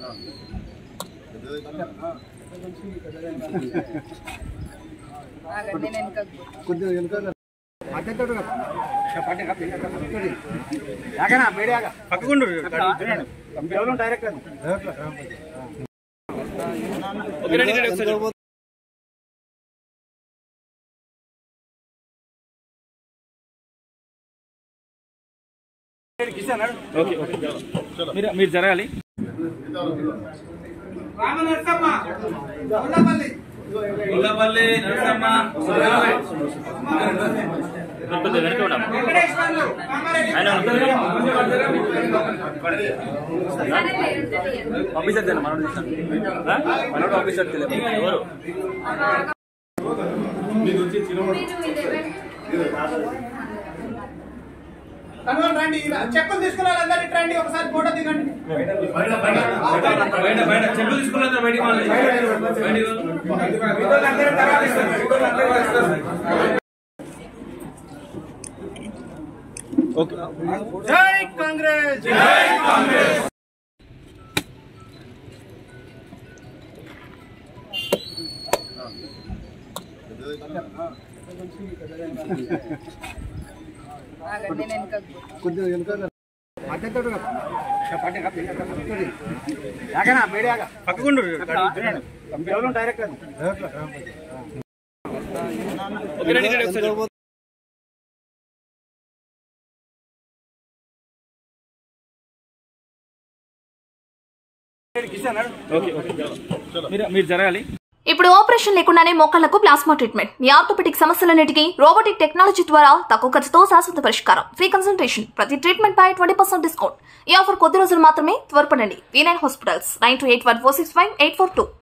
కొద్దిగా వెనుక మద్దతు యాగనా మీడియాగా పక్కకుండు కేవలం డైరెక్ట్ ఓకే ఓకే మీరు మీరు జరగాలి ఉల్లపల్లి నరసమ్మ కొద్దిగా వెనక ఉండాలి. ఆయన ఆఫీసర్ తెలియదు మనోడు చూస్తాను మనోడు ఆఫీసర్ తెలియదు ఎవరు రండి చెప్పులు తీసుకున్న వాళ్ళందరూ రండి ఒకసారి ఫోటో దిగండి బయట బయట చెప్పులు తీసుకున్నా బయటికి ఓకే జై కాంగ్రెస్ కొద్దిగా వెనుక మద్దతు యాగనా మీడియాగా పక్కకుండు కేవలం డైరెక్ట్ ఓకే ఓకే మీరు మీరు జరగాలి ఇప్పుడు ఆపరేషన్ లేకుండానే మోకాళ్లకు ప్లాస్మా ట్రీట్మెంట్ మీ ఆర్థోపెటిక్ సమస్యలన్నిటికీ రోబోటిక్ టెక్నాలజీ ద్వారా తక్కువ ఖర్చుతో శాశ్వత పరిష్కారం ఫ్రీ కన్సల్టేషన్ ప్రతి ట్రీట్మెంట్ పై ట్వంటీ పర్సెంట్ డిస్కౌంట్ ఈ ఆఫర్ కొద్ది రోజులు మాత్రమే త్వరపడండి V nine hospitals nine two eight one four six five eight four two